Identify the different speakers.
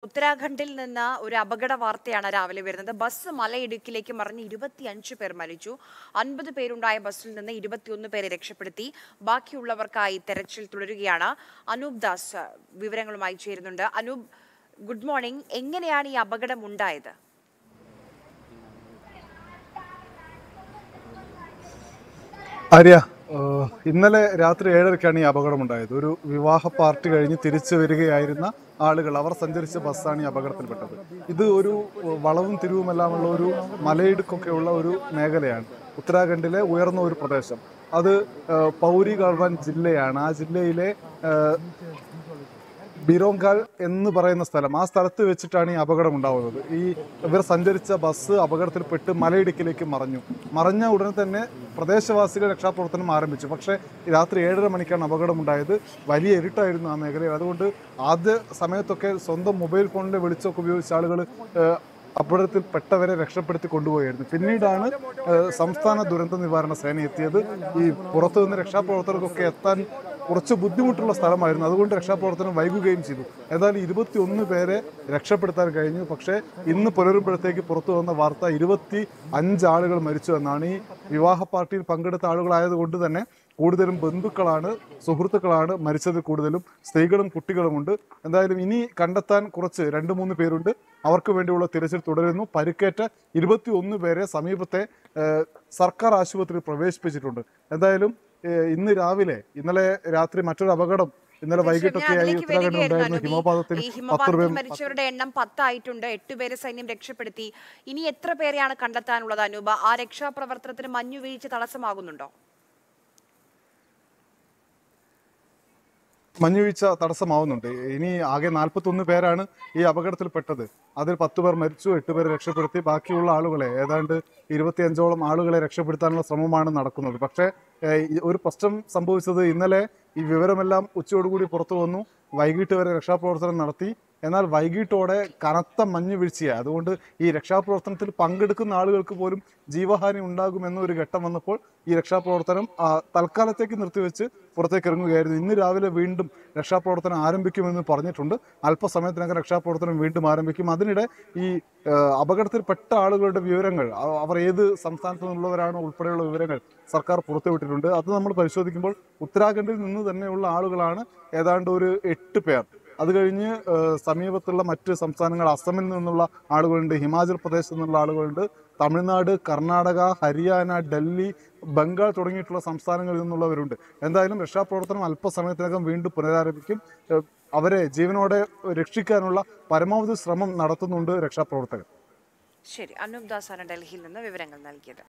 Speaker 1: ഉത്തരാഖണ്ഡിൽ നിന്ന് ഒരു അപകട വാർത്തയാണ് രാവിലെ വരുന്നത് ബസ് മലയിടുക്കിലേക്ക് മറിഞ്ഞ് ഇരുപത്തിയഞ്ച് പേർ മരിച്ചു അൻപത് പേരുണ്ടായ ബസ്സിൽ നിന്ന് ഇരുപത്തിയൊന്ന് പേരെ രക്ഷപ്പെടുത്തി ബാക്കിയുള്ളവർക്കായി തെരച്ചിൽ തുടരുകയാണ് അനൂപ് ദാസ് വിവരങ്ങളുമായി ചേരുന്നുണ്ട് അനൂപ് ഗുഡ് മോർണിംഗ് എങ്ങനെയാണ് ഈ അപകടം ഉണ്ടായത്
Speaker 2: ആര്യ ഏഹ് ഇന്നലെ രാത്രി ഏഴരയ്ക്കാണ് ഈ അപകടമുണ്ടായത് ഒരു വിവാഹ പാർട്ടി കഴിഞ്ഞ് തിരിച്ചു വരികയായിരുന്ന ആളുകൾ അവർ സഞ്ചരിച്ച ബസ്സാണ് ഈ അപകടത്തിൽപ്പെട്ടത് ഇത് ഒരു വളവും തിരിവുമെല്ലാമുള്ള ഒരു മലയിടുക്കൊക്കെയുള്ള ഒരു മേഖലയാണ് ഉത്തരാഖണ്ഡിലെ ഉയർന്ന ഒരു പ്രദേശം അത് ഏഹ് പൗരി ഗൾവാൻ ജില്ലയാണ് ആ ജില്ലയിലെ ഏഹ് ബിരോങ്കാൽ എന്ന് പറയുന്ന സ്ഥലം ആ സ്ഥലത്ത് വെച്ചിട്ടാണ് ഈ അപകടം ഉണ്ടാവുന്നത് ഈ ഇവർ സഞ്ചരിച്ച ബസ് അപകടത്തിൽപ്പെട്ട് മലയിടുക്കിലേക്ക് മറഞ്ഞു മറഞ്ഞ ഉടനെ തന്നെ പ്രദേശവാസികൾ രക്ഷാപ്രവർത്തനം ആരംഭിച്ചു പക്ഷേ രാത്രി ഏഴര മണിക്കാണ് അപകടമുണ്ടായത് വലിയ ഇരുട്ടായിരുന്നു ആ മേഖലയിൽ അതുകൊണ്ട് ആദ്യ സമയത്തൊക്കെ സ്വന്തം മൊബൈൽ ഫോണിലെ വെളിച്ചമൊക്കെ ഉപയോഗിച്ച ആളുകൾ അപകടത്തിൽപ്പെട്ടവരെ രക്ഷപ്പെടുത്തി കൊണ്ടുപോയായിരുന്നു പിന്നീടാണ് ഏഹ്, സംസ്ഥാന ദുരന്ത നിവാരണ സേന എത്തിയത് ഈ പുറത്തു നിന്ന് രക്ഷാപ്രവർത്തകർക്കൊക്കെ എത്താൻ കുറച്ച് ബുദ്ധിമുട്ടുള്ള സ്ഥലമായിരുന്നു അതുകൊണ്ട് രക്ഷാപ്രവർത്തനം വൈകുകയും ചെയ്തു ഏതായാലും ഇരുപത്തി ഒന്ന് പേരെ രക്ഷപ്പെടുത്താൻ കഴിഞ്ഞു പക്ഷേ ഇന്ന് പുലരുമ്പോഴത്തേക്ക് പുറത്തു വന്ന വാർത്ത ഇരുപത്തി അഞ്ച് ആളുകൾ മരിച്ചു എന്നാണ് ഈ വിവാഹ പാർട്ടിയിൽ പങ്കെടുത്ത ആളുകളായതുകൊണ്ട് തന്നെ കൂടുതലും ബന്ധുക്കളാണ് സുഹൃത്തുക്കളാണ് മരിച്ചത് കൂടുതലും സ്ത്രീകളും കുട്ടികളുമുണ്ട് എന്തായാലും ഇനി കണ്ടെത്താൻ കുറച്ച് രണ്ട് മൂന്ന് പേരുണ്ട് അവർക്ക് വേണ്ടിയുള്ള തിരച്ചിൽ തുടരുന്നു പരിക്കേറ്റ ഇരുപത്തി ഒന്ന് പേരെ സമീപത്തെ ഏഹ്, സർക്കാർ ആശുപത്രിയിൽ പ്രവേശിപ്പിച്ചിട്ടുണ്ട് എന്തായാലും ഏഹ്, ഇന്ന് രാവിലെ ഇന്നലെ രാത്രി മറ്റൊരു അപകടം ഇന്നലെ
Speaker 1: ഞാൻ
Speaker 2: വൈകിട്ടൊക്കെയായി
Speaker 1: അതിലേക്ക്
Speaker 2: ഉത്തരാഖണ്ഡിൽ
Speaker 1: വരികയായിരുന്നു
Speaker 2: ഉണ്ടായിരുന്ന
Speaker 1: അനു. ഈ-
Speaker 2: ഹിമപാതത്തിൽ
Speaker 1: ഈ
Speaker 2: പത്ത്
Speaker 1: ഹിമപാതത്തിൽ
Speaker 2: പേർ
Speaker 1: മരിച്ചവരുടെ എണ്ണം പത്തായിട്ടുണ്ട് എട്ടുപേരെ സൈന്യം രക്ഷപ്പെടുത്തി ഇനി എത്ര പേരെയാണ് കണ്ടെത്താനുള്ളത് അനൂപ ആ രക്ഷാപ്രവർത്തനത്തിന് മഞ്ഞുവീഴ്ച തടസ്സമാകുന്നുണ്ടോ
Speaker 2: മഞ്ഞുവീഴ്ച തടസ്സമാവുന്നുണ്ട് ഇനി ആകെ നാൽപ്പത്തൊന്ന് പേരാണ് ഈ അപകടത്തിൽപ്പെട്ടത് അതിൽ പത്ത് പേർ മരിച്ചു എട്ട് പേരെ രക്ഷപ്പെടുത്തി ബാക്കിയുള്ള ആളുകളെ ഏതാണ്ട് ഇരുപത്തിയഞ്ചോളം ആളുകളെ രക്ഷപ്പെടുത്താനുള്ള ശ്രമമാണ് നടക്കുന്നത് പക്ഷേ ഏഹ്, ഈ ഒരു പ്രശ്നം സംഭവിച്ചത് ഇന്നലെ ഈ വിവരമെല്ലാം ഉച്ചയോടുകൂടി പുറത്തു വന്നു വൈകിട്ട് വരെ രക്ഷാപ്രവർത്തനം നടത്തി എന്നാൽ വൈകിട്ടോടെ കനത്ത മഞ്ഞ് വീഴ്ചയായി അതുകൊണ്ട് ഈ രക്ഷാപ്രവർത്തനത്തിൽ പങ്കെടുക്കുന്ന ആളുകൾക്ക് പോലും ജീവഹാനി ഉണ്ടാകുമെന്നൊരു ഘട്ടം വന്നപ്പോൾ ഈ രക്ഷാപ്രവർത്തനം ആ, തൽക്കാലത്തേക്ക് നിർത്തിവെച്ച് പുറത്തേക്ക് ഇറങ്ങുകയായിരുന്നു ഇന്ന് രാവിലെ വീണ്ടും രക്ഷാപ്രവർത്തനം ആരംഭിക്കുമെന്ന് പറഞ്ഞിട്ടുണ്ട് അല്പസമയത്തിനകം രക്ഷാപ്രവർത്തനം വീണ്ടും ആരംഭിക്കും അതിനിടെ ഈ ആ, അപകടത്തിൽപ്പെട്ട ആളുകളുടെ വിവരങ്ങൾ അ- അവർ ഏത് സംസ്ഥാനത്തു നിന്നുള്ളവരാണോ ഉൾപ്പെടെയുള്ള വിവരങ്ങൾ സർക്കാർ പുറത്തുവിട്ടിട്ടുണ്ട് അത് നമ്മൾ പരിശോധിക്കുമ്പോൾ ഉത്തരാഖണ്ഡിൽ നിന്ന് തന്നെയുള്ള ആളുകളാണ് ഏതാണ്ട് ഒരു എട്ട് പേർ അത് കഴിഞ്ഞ് ആ, സമീപത്തുള്ള മറ്റ് സംസ്ഥാനങ്ങൾ അസമിൽ നിന്നുള്ള ആളുകളുണ്ട് ഹിമാചൽ പ്രദേശിൽ നിന്നുള്ള ആളുകളുണ്ട് തമിഴ്നാട് കർണാടക ഹരിയാന ഡൽഹി ബംഗാൾ തുടങ്ങിയിട്ടുള്ള സംസ്ഥാനങ്ങളിൽ നിന്നുള്ളവരുണ്ട് എന്തായാലും രക്ഷാപ്രവർത്തനം അല്പസമയത്തിനകം വീണ്ടും പുനരാരംഭിക്കും ഏഹ് അവരെ ജീവനോടെ രക്ഷിക്കാനുള്ള പരമാവധി ശ്രമം നടത്തുന്നുണ്ട് രക്ഷാപ്രവർത്തകർ
Speaker 1: ശരി അനൂപ് ദാസാണ് ഡൽഹിയിൽ നിന്ന് വിവരങ്ങൾ നൽകിയത്